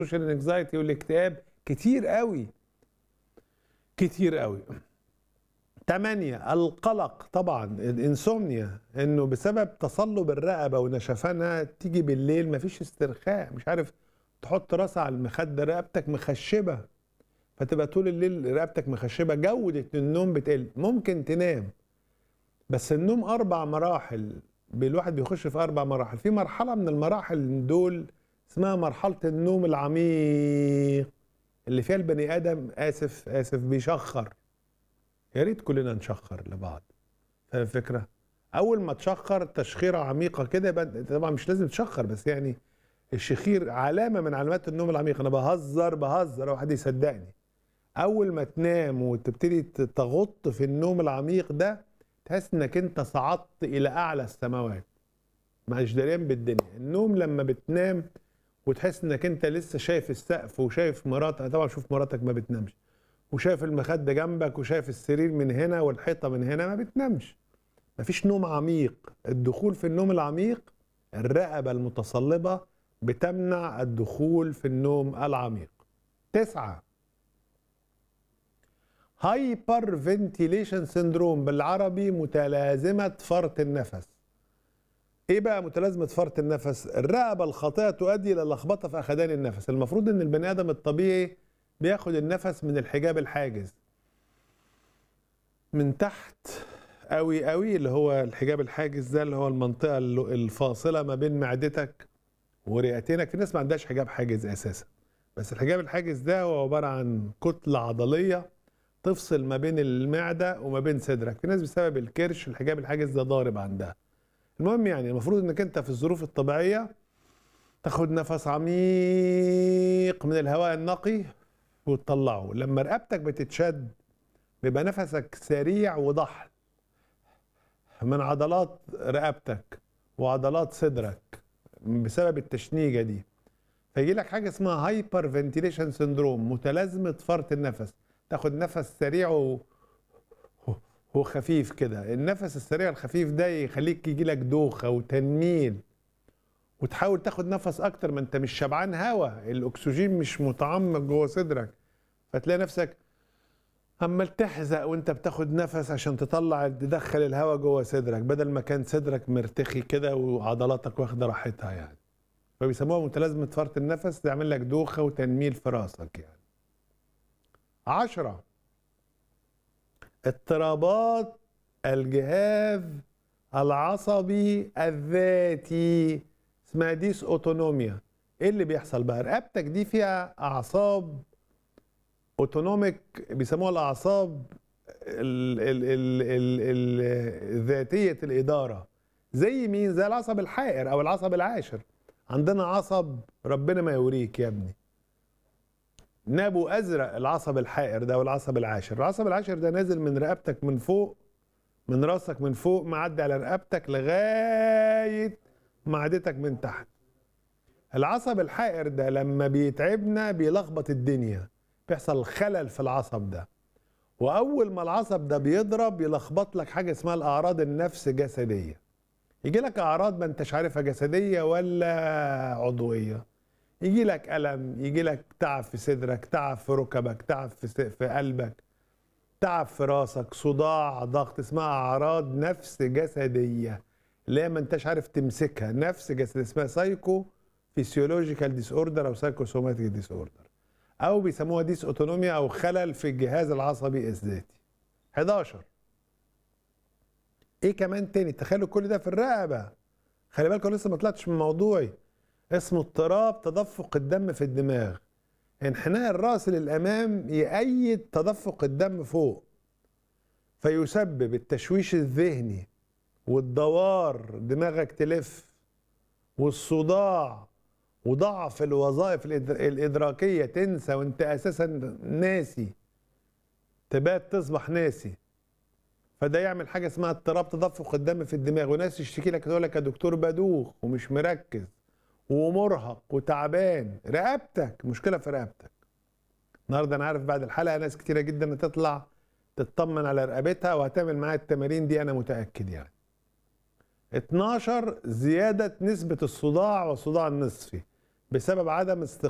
السوشيال انكزايتي والاكتئاب كتير قوي كتير قوي تمانية القلق طبعا الانسومنيا انه بسبب تصلب الرقبه ونشفانها تيجي بالليل مفيش استرخاء مش عارف تحط راسها على المخده رقبتك مخشبه فتبقى طول الليل رقبتك مخشبه جوده النوم بتقل ممكن تنام بس النوم اربع مراحل الواحد بيخش في اربع مراحل في مرحله من المراحل دول اسمها مرحله النوم العميق اللي فيها البني ادم اسف اسف بيشخر يا ريت كلنا نشخر لبعض فاهم الفكره اول ما تشخر تشخيره عميقه كده يبقى طبعا مش لازم تشخر بس يعني الشخير علامه من علامات النوم العميق انا بهزر بهزر واحد يصدقني اول ما تنام وتبتدي تغط في النوم العميق ده تحس انك انت صعدت الى اعلى السماوات مش دريان بالدنيا النوم لما بتنام وتحس انك انت لسه شايف السقف وشايف مراتك طبعا شوف مراتك ما بتنامش وشايف المخدة جنبك وشايف السرير من هنا والحيطة من هنا ما بتنامش مفيش نوم عميق الدخول في النوم العميق الرقبة المتصلبة بتمنع الدخول في النوم العميق تسعة هايبر فنتيليشن سندروم بالعربي متلازمة فرط النفس ايه بقى متلازمة فرط النفس الرقبة الخاطئة تؤدي الى لخبطة في اخدان النفس المفروض ان البني ادم الطبيعي بياخد النفس من الحجاب الحاجز من تحت قوي قوي اللي هو الحجاب الحاجز ده اللي هو المنطقة الفاصلة ما بين معدتك ورئتينك في ناس ما عندهاش حجاب حاجز اساسا بس الحجاب الحاجز ده هو عبارة عن كتلة عضلية تفصل ما بين المعدة وما بين صدرك في ناس بسبب الكرش الحجاب الحاجز ده ضارب عندها المهم يعني المفروض انك انت في الظروف الطبيعية تاخد نفس عميق من الهواء النقي وتطلعه لما رقبتك بتتشد بيبقى نفسك سريع وضحل من عضلات رقبتك وعضلات صدرك بسبب التشنيجة دي فيجي لك حاجة اسمها هايبر فنتيليشن سندروم متلازمة فرط النفس تاخد نفس سريع و... وخفيف كده النفس السريع الخفيف ده يخليك يجي لك دوخة وتنميل وتحاول تاخد نفس اكتر ما انت مش شبعان هوا الاكسجين مش متعمق جوه صدرك فتلاقي نفسك عمال تحزق وانت بتاخد نفس عشان تطلع تدخل الهواء جوه صدرك بدل ما كان صدرك مرتخي كده وعضلاتك واخده راحتها يعني فبيسموها متلازمه فرط النفس تعمل لك دوخه وتنميل في راسك يعني عشرة اضطرابات الجهاز العصبي الذاتي اسمها ديس اوتونوميا ايه اللي بيحصل بقى رقبتك دي فيها اعصاب اوتونوميك بيسموها الاعصاب ال ال ال ال ال ذاتيه الاداره زي مين زي العصب الحائر او العصب العاشر عندنا عصب ربنا ما يوريك يا ابني نابو ازرق العصب الحائر ده والعصب العاشر العصب العاشر ده نازل من رقبتك من فوق من راسك من فوق معدي على رقبتك لغايه معدتك من تحت العصب الحائر ده لما بيتعبنا بيلخبط الدنيا بيحصل خلل في العصب ده واول ما العصب ده بيضرب يلخبط لك حاجه اسمها الاعراض النفس جسديه يجي لك اعراض ما انتش عارفها جسديه ولا عضويه يجي لك الم يجي لك تعب في صدرك تعب في ركبك تعب في في قلبك تعب في راسك صداع ضغط اسمها اعراض نفس جسديه اللي هي ما انتش عارف تمسكها نفس جسد اسمها سايكو فيسيولوجيكال ديس اوردر او سايكوسوماتيك ديس اوردر او بيسموها ديس اوتونوميا او خلل في الجهاز العصبي الذاتي 11 ايه كمان تاني تخيلوا كل ده في الرقبه خلي بالكم لسه ما طلعتش من موضوعي اسمه اضطراب تدفق الدم في الدماغ انحناء الراس للامام يأيد تدفق الدم فوق فيسبب التشويش الذهني والدوار دماغك تلف والصداع وضعف الوظائف الإدراكية تنسى وانت أساسا ناسي تبات تصبح ناسي فده يعمل حاجة اسمها اضطراب تدفق الدم في الدماغ وناس يشتكي لك يقول لك يا دكتور بدوخ ومش مركز ومرهق وتعبان رقبتك مشكلة في رقبتك النهارده انا عارف بعد الحلقة ناس كتيرة جدا تطلع تطمن على رقبتها وهتعمل معاها التمارين دي انا متأكد يعني 12 زيادة نسبة الصداع والصداع النصفي بسبب عدم